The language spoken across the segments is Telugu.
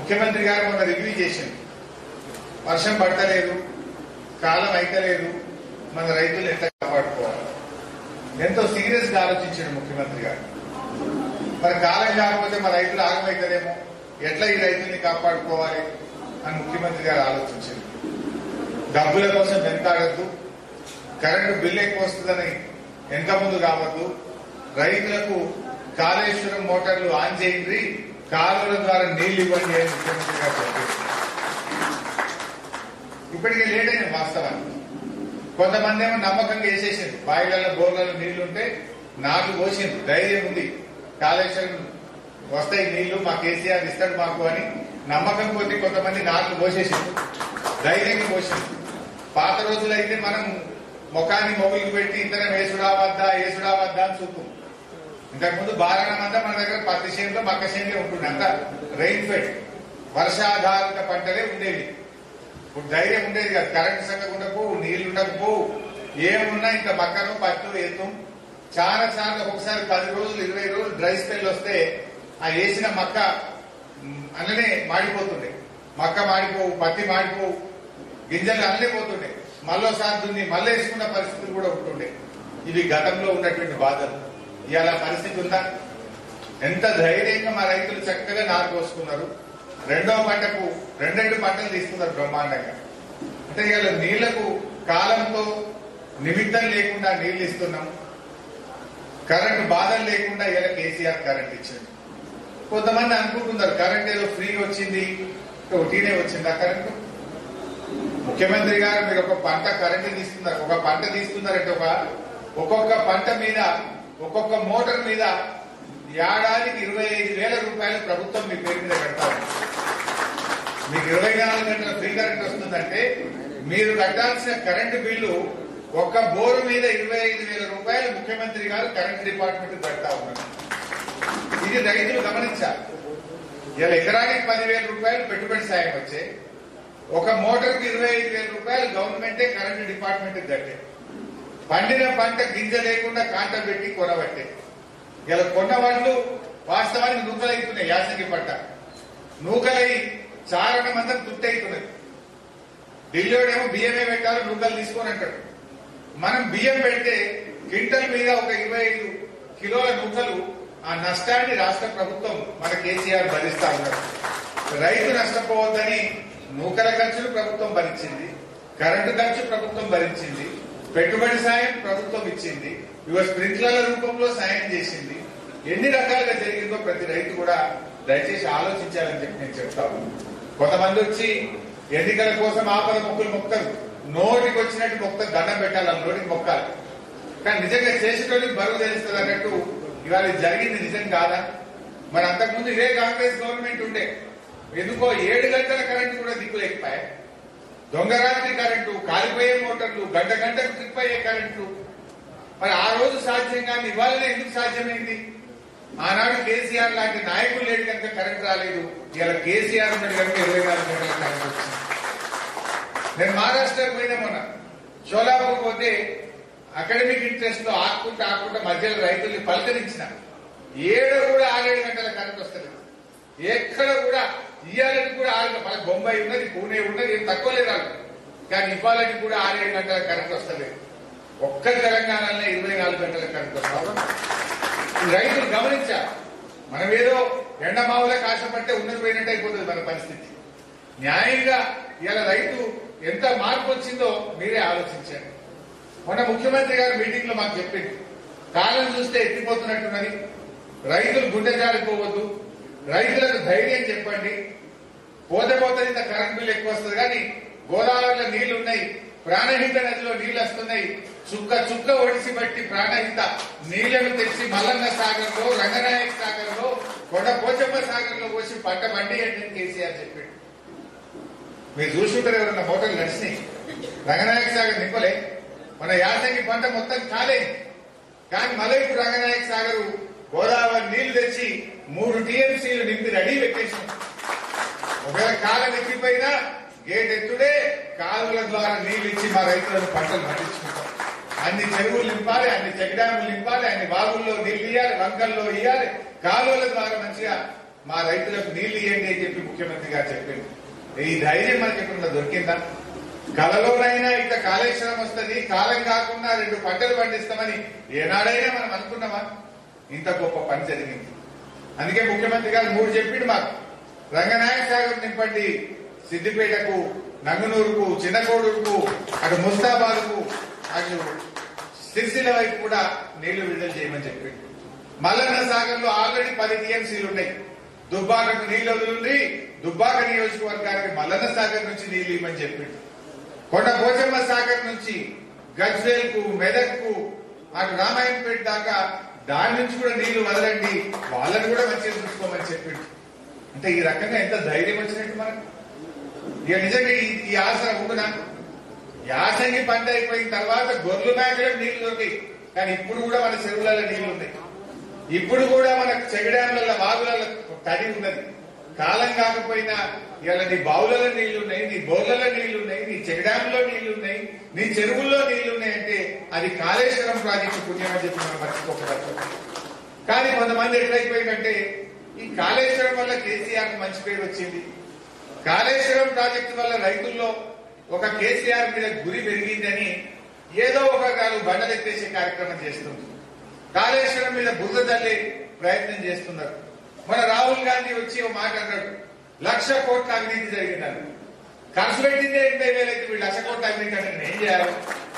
ముఖ్యమంత్రి గారు మొన్న రివ్యూ చేసింది వర్షం పడతలేదు కాలం అయితలేదు మన రైతులు ఎట్లా కాపాడుకోవాలి ఎంతో సీరియస్ గా ఆలోచించాడు ముఖ్యమంత్రి గారు మరి కాలం కాకపోతే మన రైతులు ఆగమవుతారేమో ఎట్లా ఈ రైతుల్ని కాపాడుకోవాలి అని ముఖ్యమంత్రి గారు ఆలోచించారు డబ్బుల కోసం వెనకాడద్దు కరెంటు బిల్లు ఎక్కువ వస్తుందని వెనక ముందు కావద్దు రైతులకు కాళేశ్వరం మోటార్లు ఆన్ చేయండి కాలువల ద్వారా నీళ్లు ఇవ్వండి అని ముఖ్యమంత్రి గారు చెప్పారు ఇప్పటికే లేట్ అయింది వాస్తవానికి కొంతమంది ఏమో నమ్మకంగా వేసేసారు బాయిలలో బోర్లలో నీళ్లు ఉంటే నాకు పోసింది ధైర్యం ఉంది కాళేశ్వరం వస్తాయి నీళ్లు మా కేసీఆర్ ఇస్తాడు మాకు అని నమ్మకం కొద్ది కొంతమంది నాకు పోసేసారు ధైర్యంగా పోసింది పాత రోజులైతే మనం ముఖాన్ని మొగులు పెట్టి ఇతరం వేసుడా వద్దా వేసుడా వద్దా అని చూపు ఇంతకుముందు బారణం అంతా మన దగ్గర పత్తి చేనులో మక్క చేనులే ఉంటుండే అంతా రెయిన్ ఫెడ్ వర్షాధారిత పంటలే ఉండేవి ఇప్పుడు ధైర్యం ఉండేది కాదు కరెంట్ సంగతి ఉండకపోవు నీళ్లు ఉండకపోవు ఏమున్నా ఇంకా మక్కను పట్టు ఎత్తం చాలా సార్లు ఒకసారి పది రోజులు ఇరవై రోజులు డ్రై స్పెల్ వస్తే ఆ వేసిన మక్క మ్, అన్ననే మాడిపోతుండే మక్క మాడిపోవు పత్తి మాడిపోవు గింజలు అల్లే పోతుండే మళ్ళోసారి దున్ని మళ్ళీ వేసుకున్న పరిస్థితులు కూడా ఉంటుండే ఇవి గతంలో ఉన్నటువంటి బాధలు ఇవాళ పరిస్థితి ఉందా ఎంత ధైర్యంగా మా రైతులు చక్కగా నారు పోసుకున్నారు రెండో పంటకు రెండెండు పంటలు తీసుకున్నారు బ్రహ్మాండంగా అంటే ఇవాళ నీళ్లకు కాలంతో నిమిత్తం లేకుండా నీళ్లు ఇస్తున్నాం కరెంటు బాధలు లేకుండా ఇలా కేసీఆర్ కరెంట్ ఇచ్చాడు కొంతమంది అనుకుంటున్నారు కరెంట్ ఏదో ఫ్రీ వచ్చింది ఒకటినే వచ్చింది ఆ కరెంటు ముఖ్యమంత్రి గారు మీరు ఒక పంట కరెంట్ తీస్తున్నారు ఒక పంట తీస్తున్నారంటే ఒక ఒక్కొక్క పంట మీద ఒక్కొక్క మోటార్ మీద ఏడాదికి ఇరవై ఐదు వేల రూపాయలు ప్రభుత్వం మీ పేరు మీద పెడతారు మీకు ఇరవై నాలుగు గంటల ఫ్రీ కరెంట్ వస్తుందంటే మీరు కట్టాల్సిన కరెంటు బిల్లు ఒక్క బోరు మీద ఇరవై ఐదు వేల రూపాయలు ముఖ్యమంత్రి గారు కరెంట్ డిపార్ట్మెంట్ పెడతా ఉన్నారు ఇది రైతులు గమనించాలి ఇలా ఎకరానికి పదివేల రూపాయలు పెట్టుబడి సాయం వచ్చే ఒక మోటార్కి ఇరవై ఐదు వేల రూపాయలు గవర్నమెంటే కరెంట్ డిపార్ట్మెంట్ కట్టే పండిన పంట గింజ లేకుండా కాంట పెట్టి కొనబట్టే ఇలా కొన్న వాళ్ళు వాస్తవానికి నూకలైతున్నాయి యాసంగి పంట నూకలై చారణ మందం తుట్టయితున్నది ఢిల్లీడేమో బియ్యమే పెట్టాలి నూకలు తీసుకొని అంటాడు మనం బియ్యం పెడితే క్వింటల్ మీద ఒక ఇరవై ఐదు కిలోల నూకలు ఆ నష్టాన్ని రాష్ట్ర ప్రభుత్వం మన కేసీఆర్ భరిస్తా ఉన్నారు రైతు నష్టపోవద్దని నూకల ఖర్చులు ప్రభుత్వం భరించింది కరెంటు ఖర్చు ప్రభుత్వం భరించింది పెట్టుబడి సాయం ప్రభుత్వం ఇచ్చింది ఇవ స్ప్రింక్లర్ల రూపంలో సాయం చేసింది ఎన్ని రకాలుగా జరిగిందో ప్రతి రైతు కూడా దయచేసి ఆలోచించాలని చెప్పి నేను చెప్తాను కొంతమంది వచ్చి ఎన్నికల కోసం ఆపద మొక్కులు మొక్కరు నోటికి వచ్చినట్టు మొక్క దండం పెట్టాలి ఆ నోటికి మొక్కాలి కానీ నిజంగా చేసేటోళ్ళకి బరువు తెలుస్తుంది అన్నట్టు ఇవాళ ఇది జరిగింది నిజం కాదా మరి అంతకుముందు ఇదే కాంగ్రెస్ గవర్నమెంట్ ఉండే ఎందుకో ఏడు గంటల కరెంటు కూడా దిక్కులేకపోయాయి దొంగరాత్రి కరెంటు కాలిపోయే మోటార్లు గంట గంటకు ట్రిప్ అయ్యే కరెంటు మరి ఆ రోజు సాధ్యం కానీ ఇవాళనే ఎందుకు సాధ్యమైంది ఆనాడు కేసీఆర్ లాంటి నాయకులు లేడు కనుక కరెంట్ రాలేదు ఇలా కేసీఆర్ ఉన్నాడు కనుక ఇరవై నాలుగు గంటల కరెంట్ వచ్చింది నేను మహారాష్ట్రకు పోయినా మొన్న షోలాపూర్ పోతే అకాడమిక్ ఇంట్రెస్ట్ లో ఆకుంటా ఆకుంటా మధ్యలో రైతుల్ని పలకరించిన ఏడు కూడా ఆరేడు గంటల కరెంట్ వస్తుంది ఎక్కడ కూడా ఇయ్యాలని కూడా ఆరు మన బొంబాయి ఉన్నది పూణే ఉన్నది ఏం తక్కువ లేదు వాళ్ళు కానీ ఇవ్వాలని కూడా ఆరేడు గంటల కరెంట్ వస్తలేదు ఒక్క తెలంగాణలో ఇరవై నాలుగు గంటల కరెంట్ వస్తాం ఈ రైతులు గమనించారు మనం ఏదో ఎండమావుల కాశపట్టే ఉన్నది పోయినట్టు అయిపోతుంది మన పరిస్థితి న్యాయంగా ఇలా రైతు ఎంత మార్పు వచ్చిందో మీరే ఆలోచించండి మొన్న ముఖ్యమంత్రి గారు మీటింగ్ లో మాకు చెప్పింది కాలం చూస్తే ఎత్తిపోతున్నట్టున్నది రైతులు గుండె జారిపోవద్దు రైతులకు ధైర్యం చెప్పండి పోతే పోతే ఇంత కరెంట్ బిల్ ఎక్కువ వస్తుంది కానీ గోదావరిలో నీళ్లు ఉన్నాయి ప్రాణహిత నదిలో నీళ్లు వస్తున్నాయి చుక్క చుక్క ఒడిసి బట్టి ప్రాణహిత నీళ్లను తెచ్చి మల్లన్న సాగర్ లో రంగనాయక సాగర్ లో కొండ పోచమ్మ సాగర్ లో పోసి పంట బండి అంటే కేసీఆర్ చెప్పాడు మీరు చూసుంటారు ఎవరన్నా మోటార్లు నడిచినాయి రంగనాయక సాగర్ నింపలే మన యాసంగి పంట మొత్తం కాలే కానీ మళ్ళీ ఇప్పుడు రంగనాయక సాగర్ గోదావరి నీళ్లు తెచ్చి మూడు టీఎంసీలు నింపి రెడీ పెట్టేసాం ఒకవేళ కాలం ఎక్కిపోయినా గేట్ ఎత్తుడే కాలువల ద్వారా నీళ్లు ఇచ్చి మా రైతులను పంటలు పండించుకుంటాం అన్ని చెరువులు నింపాలి అన్ని చెక్ డ్యాములు నింపాలి అన్ని బావుల్లో నీళ్లు ఇయ్యాలి వంకల్లో ఇయ్యాలి కాలువల ద్వారా మంచిగా మా రైతులకు నీళ్లు ఇవ్వండి అని చెప్పి ముఖ్యమంత్రి గారు చెప్పింది ఈ ధైర్యం మనకి ఎప్పుడన్నా దొరికిందా కలలోనైనా ఇంత కాళేశ్వరం వస్తుంది కాలం కాకుండా రెండు పంటలు పండిస్తామని ఏనాడైనా మనం అనుకున్నామా ఇంత గొప్ప పని జరిగింది అందుకే ముఖ్యమంత్రి గారు మూడు చెప్పిండు మాకు రంగనాయక సాగర్ నింపండి సిద్దిపేటకు నంగనూరుకు చిన్నకోడూరుకు అటు ముస్తాబాద్కు అటు సిరిసిల్ల వైపు కూడా నీళ్లు విడుదల చేయమని చెప్పిండు మల్లన్న సాగర్ లో ఆల్రెడీ పది టీఎంసీలు ఉన్నాయి దుబ్బాకకు నీళ్లు వదిలింది దుబ్బాక నియోజకవర్గానికి మల్లన్న సాగర్ నుంచి నీళ్లు ఇవ్వమని చెప్పిండు కొండ పోచమ్మ సాగర్ నుంచి గజ్వేల్ కు మెదక్ కు అటు రామాయణపేట దాకా దాని నుంచి కూడా నీళ్లు వదలండి వాళ్ళని కూడా మంచిగా చూసుకోమని చెప్పిండు అంటే ఈ రకంగా ఎంత ధైర్యం వచ్చినట్టు మనకు ఇక నిజంగా ఈ- ఈ ఆశ ఉండునా యాసంగి పంట అయిపోయిన తర్వాత గొర్రెలు మేకలకు నీళ్లు దొరికాయి కానీ ఇప్పుడు కూడా మన చెరువులలో నీళ్లు ఉన్నాయి ఇప్పుడు కూడా మన చెగడాముల వాగులలో తడి ఉన్నది కాలం కాకపోయినా ఇవాళ నీ బావులలో నీళ్లు ఉన్నాయి నీ బోర్లలో నీళ్లు ఉన్నాయి నీ చెగడాములో నీళ్లు ఉన్నాయి నీ చెరువుల్లో నీళ్లు ఉన్నాయి అంటే అది కాళేశ్వరం ప్రాజెక్టు పుణ్యం అని చెప్పి మనం మర్చిపోకూడదు కానీ కొంతమంది ఎట్లయిపోయిందంటే ఈ కాళేశ్వరం వల్ల కేసీఆర్ మంచి పేరు వచ్చింది కాళేశ్వరం ప్రాజెక్టు వల్ల రైతుల్లో ఒక కేసీఆర్ మీద గురి పెరిగిందని ఏదో ఒక కాలు బండలెత్తేసే కార్యక్రమం చేస్తుంది కాళేశ్వరం మీద బురద తల్లి ప్రయత్నం చేస్తున్నారు మన రాహుల్ గాంధీ వచ్చి ఒక మాట అన్నాడు లక్ష కోట్ల అవినీతి జరిగిందని ఖర్చు పెట్టిందే ఎనభై వేలు అయితే వీళ్ళు లక్ష కోట్ల అవినీతి అంటే నేను ఏం చేయాలి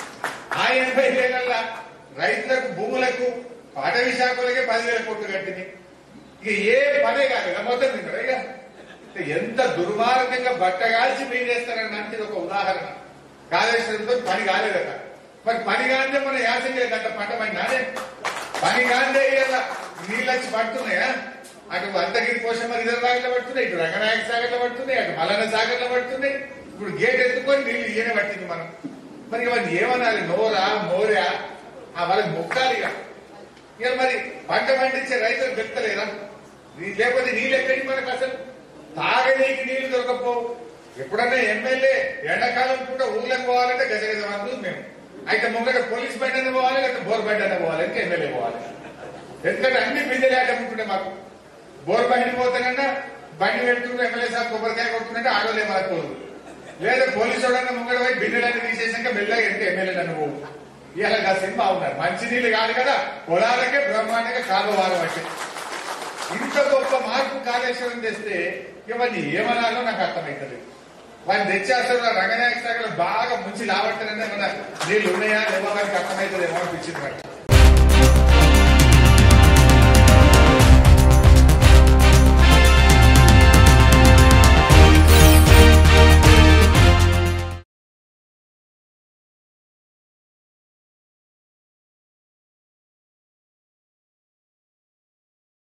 ఆ ఎనభై వేలల్లా రైతులకు భూములకు అటవీ శాఖలకే పదివేల కోట్లు కట్టింది ఇక ఏ పనే కాదు ఇక మొత్తం తింటారు ఇక ఇక ఎంత దుర్మార్గంగా బట్టగాల్చి పే చేస్తారన్నది ఇది ఒక ఉదాహరణ కాళేశ్వరంతో పని కాలేదట మరి పని కాందే మన యాసంగి గంట పంట పడినానే పని కాందే ఇలా నీళ్ళు వచ్చి పడుతున్నాయా అటు అంతగిరి పోషమ్మ రిజర్వాయర్లో పడుతున్నాయి ఇటు రంగనాయక సాగర్లో పడుతున్నాయి అటు మల్లన్న సాగర్లో పడుతున్నాయి ఇప్పుడు గేట్ ఎత్తుకొని నీళ్లు ఈయన పట్టింది మనం మరి ఇవన్నీ ఏమనాలి నోరా మోరా ఆ వాళ్ళకి మొక్కాలి ఇక ఇక మరి పంట పండించే రైతులు పెడతలేరా నీ- లేకపోతే నీళ్ళు ఎక్కడి మనకు అసలు తాగనీకి నీళ్లు దొరకపోవు ఎప్పుడన్నా ఎమ్మెల్యే ఎండాకాలం పూట ఊర్లకు పోవాలంటే గజగజ మందు మేము అయితే ముంగట పోలీస్ బండి అయినా పోవాలి లేకపోతే బోర్ బండి అయినా పోవాలి ఇంకా ఎమ్మెల్యే పోవాలి ఎందుకంటే అన్ని బిందెలు ఆటముంటుండే మాకు బోర్ బండి పోతానన్నా బండి పెడుతుంటే ఎమ్మెల్యే సార్ కొబ్బరికాయ కొడుతుంటే ఆడోలే మనకు పోదు లేదా పోలీసు వాడన్నా ముంగడ పోయి బిందెలన్నీ తీసేసాక మెల్లగా ఎంత ఎమ్మెల్యే నన్ను పోవు ఇలా ఆ సినిమా ఉన్నారు మంచినీళ్ళు కాదు కదా పొలాలకే బ్రహ్మాండంగా కాలువారం అంటే ఇంత గొప్ప మార్పు కాళేశ్వరం తెస్తే ఇవన్నీ ఏమనాలో నాకు అర్థమవుతుంది వాడిని తెచ్చేస్తారు రంగనాయక సాగర్ బాగా ముంచి లాబట్టారనే మన నీళ్ళు ఉన్నాయా లేవో వారికి అర్థమవుతుంది ఏమో అనిపించింది నాకు